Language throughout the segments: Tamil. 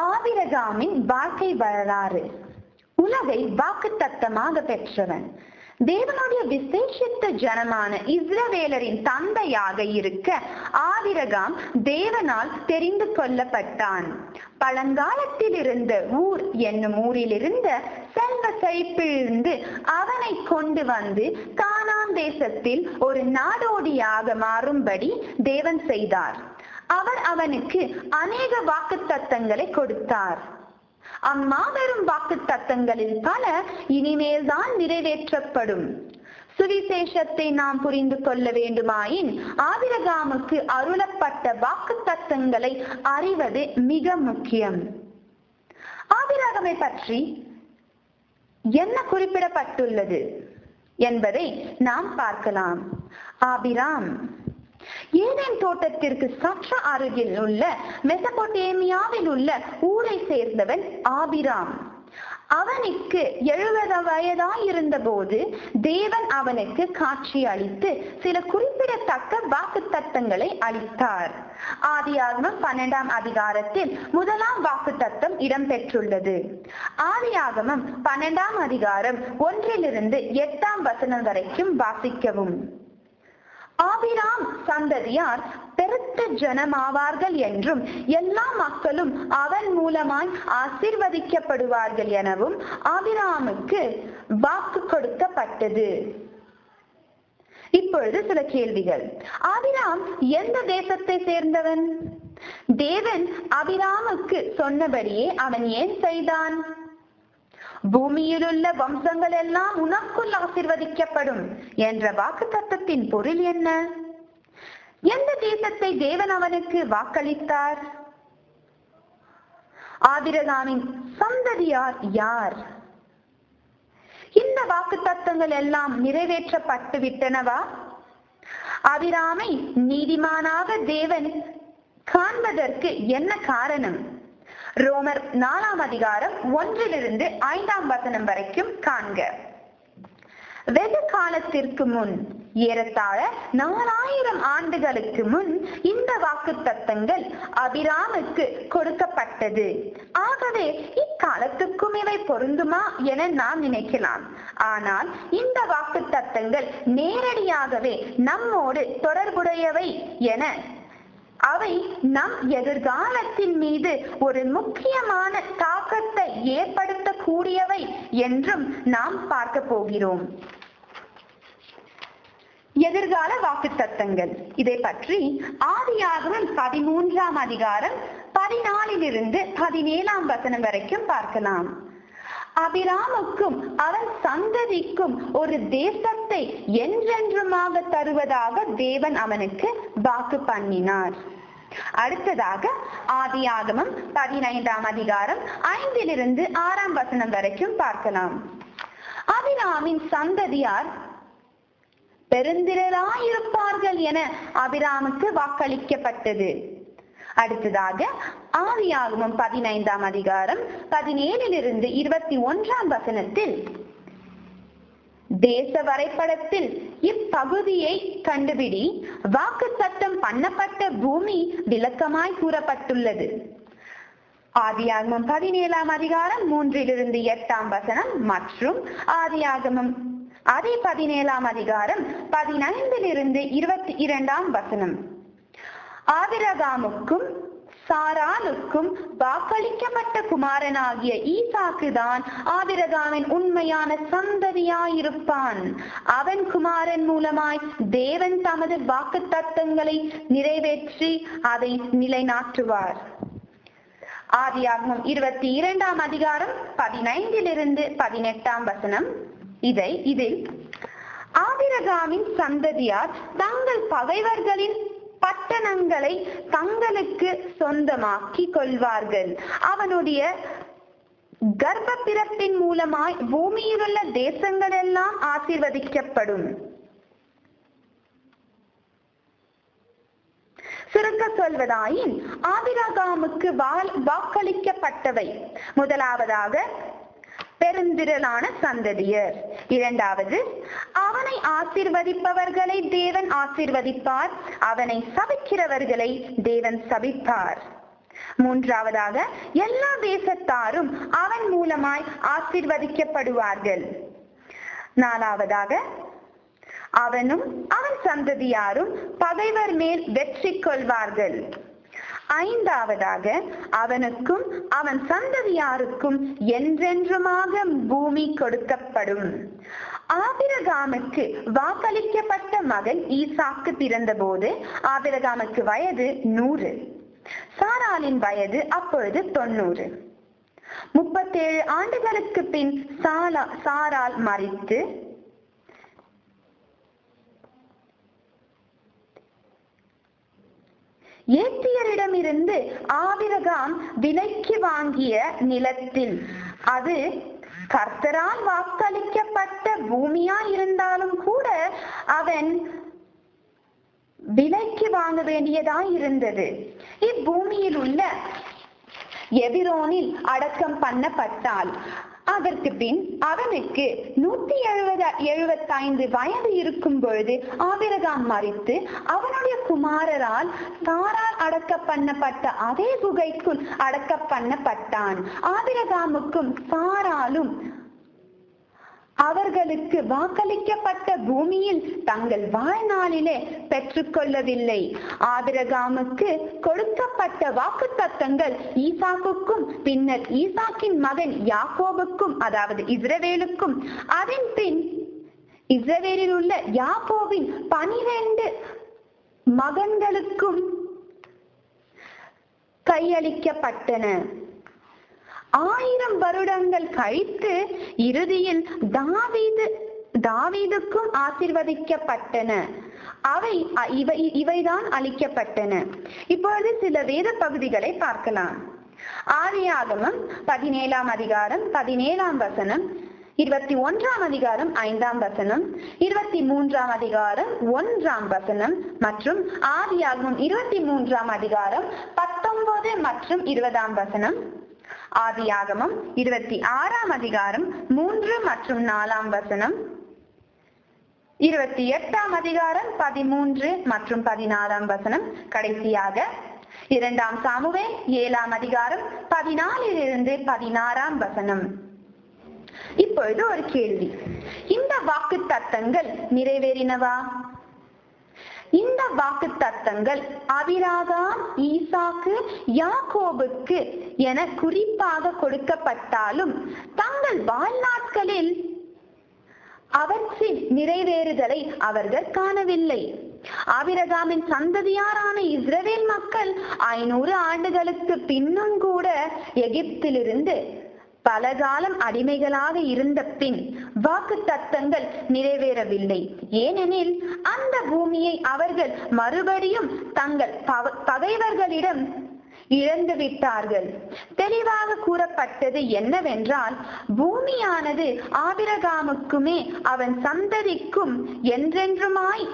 ஆபிரகாமின் வாழ்க்கை வரலாறு உலகை வாக்குத்தத்தமாக பெற்றவன் தேவனுடைய விசேஷித்த ஜனமான இஸ்ரவேலரின் தந்தையாக இருக்க ஆபிரகாம் தேவனால் தெரிந்து கொள்ளப்பட்டான் பழங்காலத்தில் இருந்த ஊர் என்னும் ஊரில் இருந்த செல்வ செழிப்பிலிருந்து அவனை கொண்டு வந்து கானான் தேசத்தில் ஒரு நாடோடியாக மாறும்படி தேவன் செய்தார் அவர் அவனுக்கு அநேக வாக்குத்தத்தங்களை கொடுத்தார் அம்மாபெரும் வாக்கு தத்தங்களில் பல இனிமேல் தான் நிறைவேற்றப்படும் சுவிசேஷத்தை நாம் புரிந்து கொள்ள வேண்டுமாயின் ஆபிரகாமுக்கு அருளப்பட்ட வாக்கு தத்தங்களை அறிவது மிக முக்கியம் ஆபிரகாமை பற்றி என்ன குறிப்பிடப்பட்டுள்ளது என்பதை நாம் பார்க்கலாம் ஆபிராம் ஏதேன் தோட்டத்திற்கு சற்று அருகில் உள்ள மெசபொட்டேமியாவில் உள்ள ஊரை சேர்ந்தவன் ஆபிராம் அவனுக்கு எழுபது வயதாய் இருந்த போது தேவன் அவனுக்கு காட்சி அளித்து சில குறிப்பிடத்தக்க வாக்கு தத்தங்களை அளித்தார் ஆதியாகமம் பன்னெண்டாம் அதிகாரத்தில் முதலாம் வாக்கு தத்தம் இடம்பெற்றுள்ளது ஆதியாகமம் பன்னெண்டாம் அதிகாரம் ஒன்றிலிருந்து எட்டாம் வசனம் வரைக்கும் வாசிக்கவும் ஆபிராம் சந்ததியார் பெருத்த ஜனமாவார்கள் என்றும் எல்லா மக்களும் அவன் மூலமாய் ஆசிர்வதிக்கப்படுவார்கள் எனவும் ஆபிராமுக்கு வாக்கு கொடுக்கப்பட்டது இப்பொழுது சில கேள்விகள் ஆபிராம் எந்த தேசத்தை சேர்ந்தவன் தேவன் அபிராமுக்கு சொன்னபடியே அவன் ஏன் செய்தான் பூமியில் உள்ள வம்சங்கள் எல்லாம் உனக்குள் ஆசிர்வதிக்கப்படும் என்ற வாக்கு தத்துவத்தின் பொருள் என்ன எந்த தேசத்தை தேவன் அவனுக்கு வாக்களித்தார் ஆபிரகாமின் சந்ததியார் யார் இந்த வாக்கு தத்துவங்கள் எல்லாம் நிறைவேற்றப்பட்டு விட்டனவா அபிராமை நீதிமானாக தேவன் காண்பதற்கு என்ன காரணம் ரோமர் நாலாம் அதிகாரம் ஒன்றிலிருந்து ஐந்தாம் வசனம் வரைக்கும் காண்க வெகு காலத்திற்கு முன் ஏறத்தாழ நாலாயிரம் ஆண்டுகளுக்கு முன் இந்த வாக்கு தத்தங்கள் அபிராமுக்கு கொடுக்கப்பட்டது ஆகவே இக்காலத்துக்கும் இவை பொருந்துமா என நாம் நினைக்கலாம் ஆனால் இந்த வாக்கு தத்தங்கள் நேரடியாகவே நம்மோடு தொடர்புடையவை என அவை நம் எதிர்காலத்தின் மீது ஒரு முக்கியமான தாக்கத்தை ஏற்படுத்தக்கூடியவை என்றும் நாம் பார்க்க போகிறோம் எதிர்கால வாக்கு தத்தங்கள் இதை பற்றி ஆதியாகமம் பதிமூன்றாம் அதிகாரம் பதினாலிலிருந்து பதினேழாம் வசனம் வரைக்கும் பார்க்கலாம் அபிராமுக்கும் அவன் சந்ததிக்கும் ஒரு தேசத்தை என்றென்றுமாக தருவதாக தேவன் அவனுக்கு வாக்கு பண்ணினார் அடுத்ததாக ஆதியாகமம் பதினைந்தாம் அதிகாரம் ஐந்திலிருந்து ஆறாம் வசனம் வரைக்கும் பார்க்கலாம் அபிராமின் சந்ததியார் பெருந்திரளாயிருப்பார்கள் என அபிராமுக்கு வாக்களிக்கப்பட்டது அடுத்ததாக ஆதியாகமம் பதினைந்தாம் அதிகாரம் பதினேழிலிருந்து இருபத்தி ஒன்றாம் வசனத்தில் தேச வரைபடத்தில் இப்பகுதியை கண்டுபிடி வாக்கு சட்டம் பண்ணப்பட்ட பூமி விளக்கமாய் கூறப்பட்டுள்ளது ஆதியாகமம் பதினேழாம் அதிகாரம் மூன்றிலிருந்து எட்டாம் வசனம் மற்றும் ஆதியாகமம் அதே பதினேழாம் அதிகாரம் பதினைந்திலிருந்து இருபத்தி இரண்டாம் வசனம் ஆபிரகாமுக்கும் சாராளுக்கும் வாக்களிக்கப்பட்ட குமாரனாகிய ஈசாக்கு தான் ஆபிரகாமின் உண்மையான சந்ததியாயிருப்பான் அவன் குமாரன் மூலமாய் தேவன் தமது வாக்கு தத்தங்களை நிறைவேற்றி அதை நிலைநாட்டுவார் ஆதியாகமம் இருபத்தி இரண்டாம் அதிகாரம் பதினைந்திலிருந்து பதினெட்டாம் வசனம் இதை இதில் ஆபிரகாமின் சந்ததியார் தங்கள் பகைவர்களின் பட்டணங்களை தங்களுக்கு சொந்தமாக்கி கொள்வார்கள் அவனுடைய கர்ப்ப பிறப்பின் மூலமாய் பூமியில் உள்ள தேசங்கள் எல்லாம் ஆசீர்வதிக்கப்படும் சுருக்க சொல்வதாயின் ஆபிரகாமுக்கு வாக்களிக்கப்பட்டவை முதலாவதாக பெருந்திரளான சந்ததியர் இரண்டாவது அவனை ஆசிர்வதிப்பவர்களை தேவன் ஆசிர்வதிப்பார் அவனை சபிக்கிறவர்களை தேவன் சபிப்பார் மூன்றாவதாக எல்லா தேசத்தாரும் அவன் மூலமாய் ஆசீர்வதிக்கப்படுவார்கள் நாலாவதாக அவனும் அவன் சந்ததியாரும் பகைவர் மேல் வெற்றி கொள்வார்கள் ஐந்தாவதாக அவனுக்கும் அவன் சந்ததியாருக்கும் என்றென்றுமாக பூமி கொடுக்கப்படும் ஆபிரகாமுக்கு வாக்களிக்கப்பட்ட மகன் ஈசாக்கு பிறந்தபோது ஆபிரகாமுக்கு வயது நூறு சாராளின் வயது அப்பொழுது தொண்ணூறு முப்பத்தேழு ஆண்டுகளுக்கு பின் சாலா சாரால் மறித்து ஏத்தியரிடமிருந்து ஆபிரகாம் விலைக்கு வாங்கிய நிலத்தில் அது கர்த்தரால் வாக்களிக்கப்பட்ட பூமியா இருந்தாலும் கூட அவன் விலைக்கு வாங்க வேண்டியதாய் இருந்தது இப்பூமியில் உள்ள எபிரோனில் அடக்கம் பண்ணப்பட்டால் அதற்கு பின் அவனுக்கு நூத்தி எழுபது எழுபத்தைந்து வயது இருக்கும் பொழுது ஆபிரகாம் மறித்து அவனுடைய குமாரரால் சாரால் அடக்க பண்ணப்பட்ட அதே குகைக்குள் அடக்க பண்ணப்பட்டான் ஆபிரகாமுக்கும் சாராலும் அவர்களுக்கு வாக்களிக்கப்பட்ட பூமியில் தங்கள் வாழ்நாளிலே பெற்றுக்கொள்ளவில்லை ஆபிரகாமுக்கு கொடுக்கப்பட்ட வாக்கு தத்தங்கள் ஈசாக்குக்கும் பின்னர் ஈசாக்கின் மகன் யாக்கோபுக்கும் அதாவது இஸ்ரவேலுக்கும் அதன் பின் இஸ்ரவேலில் உள்ள யாக்கோவின் பனிரெண்டு மகன்களுக்கும் கையளிக்கப்பட்டன ஆயிரம் வருடங்கள் கழித்து இறுதியில் தாவீது தாவீதுக்கும் ஆசிர்வதிக்கப்பட்டன அவை இவை இவைதான் அளிக்கப்பட்டன இப்பொழுது சில வேத பகுதிகளை பார்க்கலாம் ஆதியாகமம் பதினேழாம் அதிகாரம் பதினேழாம் வசனம் இருபத்தி ஒன்றாம் அதிகாரம் ஐந்தாம் வசனம் இருபத்தி மூன்றாம் அதிகாரம் ஒன்றாம் வசனம் மற்றும் ஆதியாகமம் இருபத்தி மூன்றாம் அதிகாரம் பத்தொன்பது மற்றும் இருபதாம் வசனம் ஆதியாகமம் இருபத்தி ஆறாம் அதிகாரம் மூன்று மற்றும் நாலாம் வசனம் இருபத்தி எட்டாம் அதிகாரம் பதிமூன்று மற்றும் பதினாறாம் வசனம் கடைசியாக இரண்டாம் சாமுவே ஏழாம் அதிகாரம் பதினாலிலிருந்து பதினாறாம் வசனம் இப்பொழுது ஒரு கேள்வி இந்த வாக்கு தத்தங்கள் நிறைவேறினவா இந்த வாக்கு தத்தங்கள் அபிராகாம் ஈசாக்கு யாக்கோபுக்கு என குறிப்பாக கொடுக்கப்பட்டாலும் தங்கள் வாழ்நாட்களில் அவற்றின் நிறைவேறுதலை அவர்கள் காணவில்லை ஆபிரகாமின் சந்ததியாரான இஸ்ரவேல் மக்கள் ஐநூறு ஆண்டுகளுக்கு பின்னும் கூட எகிப்திலிருந்து பல காலம் அடிமைகளாக இருந்த பின் வாக்கு தத்தங்கள் நிறைவேறவில்லை ஏனெனில் அந்த பூமியை அவர்கள் மறுபடியும் தங்கள் பகைவர்களிடம் இழந்து விட்டார்கள் தெளிவாக கூறப்பட்டது என்னவென்றால் பூமியானது ஆபிரகாமுக்குமே அவன் சந்ததிக்கும் என்றென்றுமாய்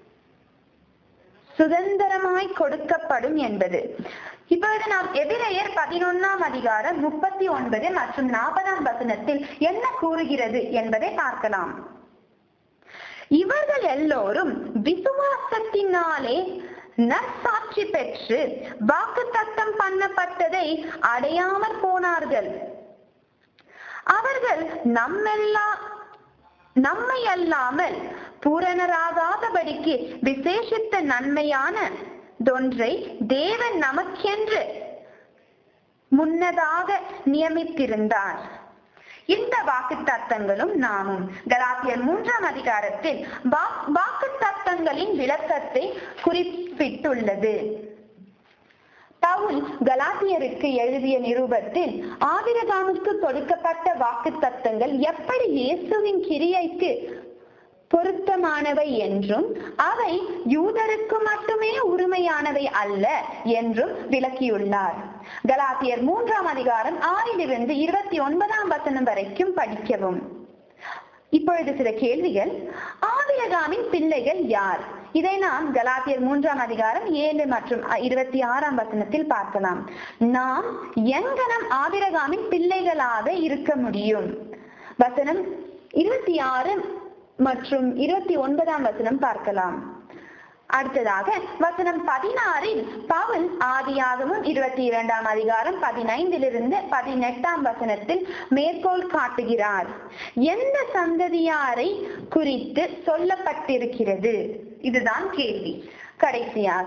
சுதந்திரமாய் கொடுக்கப்படும் என்பது இப்பொழுது நாம் எபிரேயர் பதினொன்னாம் அதிகாரம் முப்பத்தி ஒன்பது மற்றும் நாற்பதாம் வசனத்தில் என்ன கூறுகிறது என்பதை பார்க்கலாம் இவர்கள் எல்லோரும் விசுவாசத்தினாலே நற்சாட்சி பெற்று வாக்கு தத்தம் பண்ணப்பட்டதை அடையாமற் போனார்கள் அவர்கள் நம்மெல்லா நம்மை அல்லாமல் பூரணராகாதபடிக்கு விசேஷித்த நன்மையான தொன்றை தேவன் நமக்கென்று முன்னதாக நியமித்திருந்தார் இந்த வாக்கு தத்தங்களும் நாமும் கலாத்தியர் மூன்றாம் அதிகாரத்தில் வாக்கு தத்தங்களின் விளக்கத்தை குறிப்பிட்டுள்ளது பவுல் கலாத்தியருக்கு எழுதிய நிருபத்தில் ஆபிரகாமுக்கு கொடுக்கப்பட்ட வாக்கு தத்தங்கள் எப்படி இயேசுவின் கிரியைக்கு பொருத்தமானவை என்றும் அவை யூதருக்கு மட்டுமே உரிமையானவை அல்ல என்றும் விளக்கியுள்ளார் கலாத்தியர் மூன்றாம் அதிகாரம் ஆறிலிருந்து இருபத்தி ஒன்பதாம் வசனம் வரைக்கும் படிக்கவும் இப்பொழுது சில கேள்விகள் ஆபிரகாமின் பிள்ளைகள் யார் இதை நாம் கலாத்தியர் மூன்றாம் அதிகாரம் ஏழு மற்றும் இருபத்தி ஆறாம் வசனத்தில் பார்க்கலாம் நாம் எங்கனம் ஆபிரகாமின் பிள்ளைகளாக இருக்க முடியும் வசனம் இருபத்தி ஆறு மற்றும் இருபத்தி ஒன்பதாம் வசனம் பார்க்கலாம் அடுத்ததாக வசனம் பதினாறில் பவுல் ஆதியாகமும் இருபத்தி இரண்டாம் அதிகாரம் பதினைந்திலிருந்து பதினெட்டாம் வசனத்தில் மேற்கோள் காட்டுகிறார் எந்த சந்ததியாரை குறித்து சொல்லப்பட்டிருக்கிறது இதுதான் கேள்வி கடைசியாக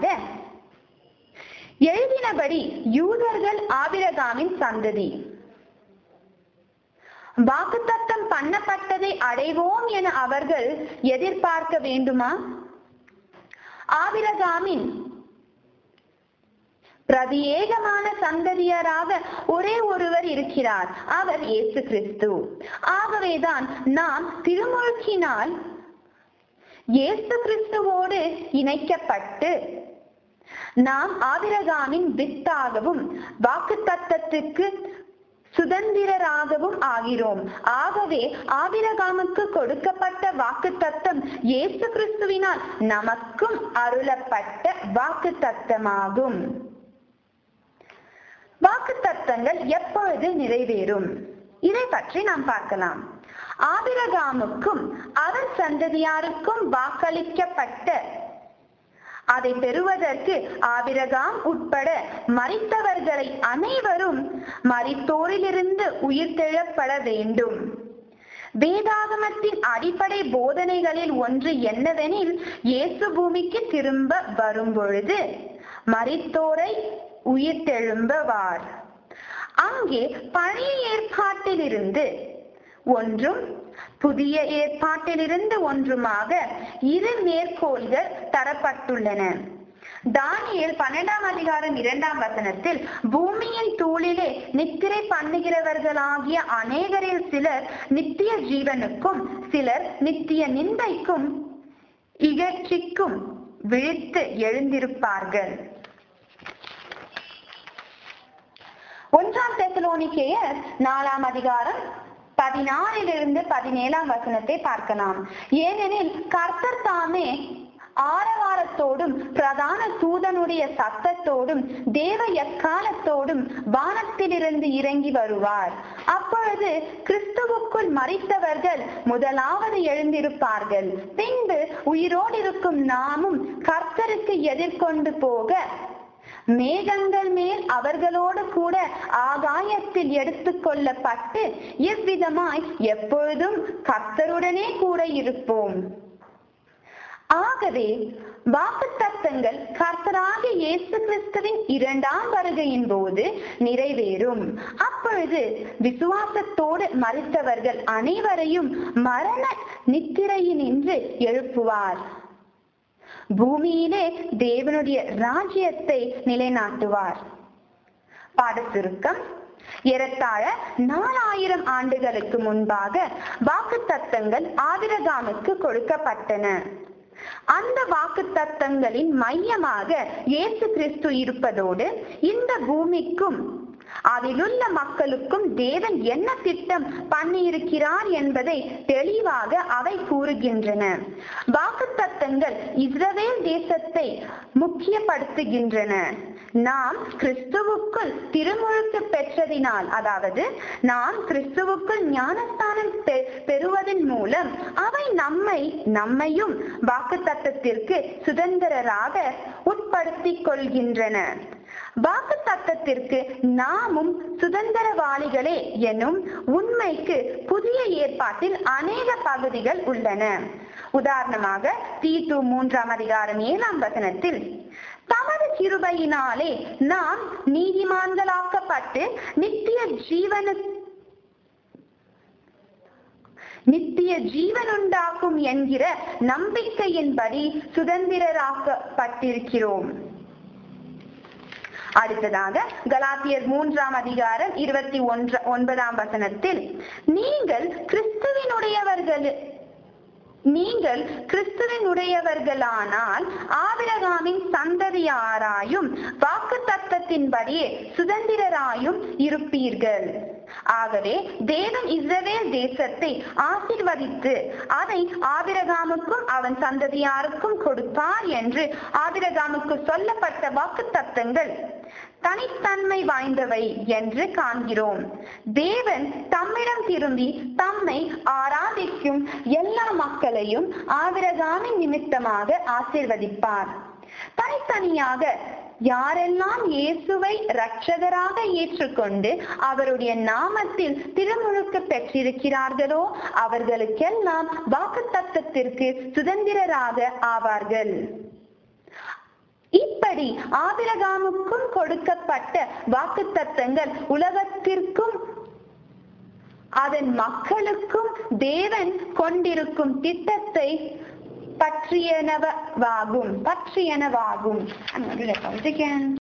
எழுதினபடி யூதர்கள் ஆபிரகாமின் சந்ததி வாக்குத்தத்தம் பண்ணப்பட்டதை அடைவோம் என அவர்கள் எதிர்பார்க்க வேண்டுமா ஆபிரகாமின் பிரதியேகமான சந்ததியராக ஒரே ஒருவர் இருக்கிறார் அவர் இயேசு கிறிஸ்து ஆகவேதான் நாம் திருமுழுக்கினால் இயேசு கிறிஸ்துவோடு இணைக்கப்பட்டு நாம் ஆபிரகாமின் வித்தாகவும் வாக்கு தத்தத்துக்கு சுதந்திரராகவும் ஆகிறோம் ஆகவே ஆபிரகாமுக்கு கொடுக்கப்பட்ட வாக்கு தத்தம் இயேசு கிறிஸ்துவினால் நமக்கும் அருளப்பட்ட வாக்கு தத்தமாகும் வாக்கு தத்தங்கள் எப்பொழுது நிறைவேறும் இதை பற்றி நாம் பார்க்கலாம் ஆபிரகாமுக்கும் அவன் சந்ததியாருக்கும் வாக்களிக்கப்பட்ட அதை பெறுவதற்கு ஆபிரகாம் உட்பட மறித்தவர்களை அனைவரும் மறித்தோரிலிருந்து உயிர்த்தெழப்பட வேண்டும் வேதாகமத்தின் அடிப்படை போதனைகளில் ஒன்று என்னவெனில் இயேசு பூமிக்கு திரும்ப வரும் பொழுது மறித்தோரை உயிர்த்தெழும்பவார் அங்கே பழைய ஏற்பாட்டிலிருந்து ஒன்றும் புதிய ஏற்பாட்டிலிருந்து ஒன்றுமாக இரு மேற்கோள்கள் தரப்பட்டுள்ளன தானியல் பன்னெண்டாம் அதிகாரம் இரண்டாம் வசனத்தில் பூமியின் தூளிலே நித்திரை பண்ணுகிறவர்களாகிய அநேகரில் சிலர் நித்திய ஜீவனுக்கும் சிலர் நித்திய நிந்தைக்கும் இகழ்ச்சிக்கும் விழித்து எழுந்திருப்பார்கள் ஒன்றாம் தெசலோனிக்கேயர் நாலாம் அதிகாரம் பதினாறிலிருந்து பதினேழாம் வசனத்தை பார்க்கலாம் ஏனெனில் கர்த்தர் தாமே ஆரவாரத்தோடும் பிரதான தூதனுடைய சத்தத்தோடும் தேவ எக்காலத்தோடும் வானத்திலிருந்து இறங்கி வருவார் அப்பொழுது கிறிஸ்துவுக்குள் மறித்தவர்கள் முதலாவது எழுந்திருப்பார்கள் பின்பு உயிரோடு இருக்கும் நாமும் கர்த்தருக்கு எதிர்கொண்டு போக மேகங்கள் மேல் அவர்களோடு கூட ஆகாயத்தில் எடுத்துக் கொள்ளப்பட்டு இவ்விதமாய் எப்பொழுதும் கர்த்தருடனே கூட இருப்போம் ஆகவே வாக்குத்தத்தங்கள் கர்த்தராக இயேசு கிறிஸ்துவின் இரண்டாம் வருகையின் போது நிறைவேறும் அப்பொழுது விசுவாசத்தோடு மறித்தவர்கள் அனைவரையும் மரண நித்திரையினின்று எழுப்புவார் பூமியிலே தேவனுடைய ராஜ்யத்தை நிலைநாட்டுவார் பாட சுருக்கம் ஏறத்தாழ நாலாயிரம் ஆண்டுகளுக்கு முன்பாக வாக்கு தத்தங்கள் ஆபிரகாமுக்கு கொடுக்கப்பட்டன அந்த வாக்கு தத்தங்களின் மையமாக இயேசு கிறிஸ்து இருப்பதோடு இந்த பூமிக்கும் அதிலுள்ள மக்களுக்கும் தேவன் என்ன திட்டம் பண்ணியிருக்கிறார் என்பதை தெளிவாக அவை கூறுகின்றன வாக்கு தத்தங்கள் இஸ்ரவேல் தேசத்தை முக்கியப்படுத்துகின்றன நாம் கிறிஸ்துவுக்குள் திருமுழுக்கு பெற்றதினால் அதாவது நாம் கிறிஸ்துவுக்குள் ஞானஸ்தானம் பெறுவதன் மூலம் அவை நம்மை நம்மையும் வாக்கு தத்தத்திற்கு சுதந்திரராக உட்படுத்திக் கொள்கின்றன வாக்கு தத்தத்திற்கு நாமும் சுதந்திரவாளிகளே எனும் உண்மைக்கு புதிய ஏற்பாட்டில் அநேக பகுதிகள் உள்ளன உதாரணமாக தீத்து மூன்றாம் அதிகாரம் ஏழாம் வசனத்தில் தமது கிருபையினாலே நாம் நீதிமான்களாக்கப்பட்டு நித்திய ஜீவனு நித்திய ஜீவனுண்டாக்கும் என்கிற நம்பிக்கையின்படி சுதந்திரராக்கப்பட்டிருக்கிறோம் அடுத்ததாக கலாத்தியர் மூன்றாம் அதிகாரம் இருபத்தி ஒன்ற ஒன்பதாம் வசனத்தில் நீங்கள் கிறிஸ்துவினுடையவர்கள் நீங்கள் கிறிஸ்துவினுடையவர்களானால் ஆபிரகாமின் சந்ததியாராயும் வாக்கு தத்தத்தின்படியே சுதந்திரராயும் இருப்பீர்கள் ஆகவே தேவன் இஸ்ரவேல் தேசத்தை ஆசிர்வதித்து அதை ஆபிரகாமுக்கும் அவன் சந்ததியாருக்கும் கொடுப்பார் என்று ஆபிரகாமுக்கு சொல்லப்பட்ட வாக்கு தத்தங்கள் தனித்தன்மை வாய்ந்தவை என்று காண்கிறோம் தேவன் தம்மிடம் திரும்பி தம்மை ஆராதிக்கும் எல்லா மக்களையும் ஆபிரகாமின் நிமித்தமாக ஆசீர்வதிப்பார் தனித்தனியாக யாரெல்லாம் இயேசுவை இரட்சகராக ஏற்றுக்கொண்டு அவருடைய நாமத்தில் திருமுழுக்கு பெற்றிருக்கிறார்களோ அவர்களுக்கெல்லாம் வாக்குத்தத்தத்திற்கு சுதந்திரராக ஆவார்கள் இப்படி ஆபிரகாமுக்கும் கொடுக்கப்பட்ட வாக்குத்தத்தங்கள் உலகத்திற்கும் அதன் மக்களுக்கும் தேவன் கொண்டிருக்கும் திட்டத்தை பற்றியனவாகும் பற்றியனவாகும் I'm gonna do that once again.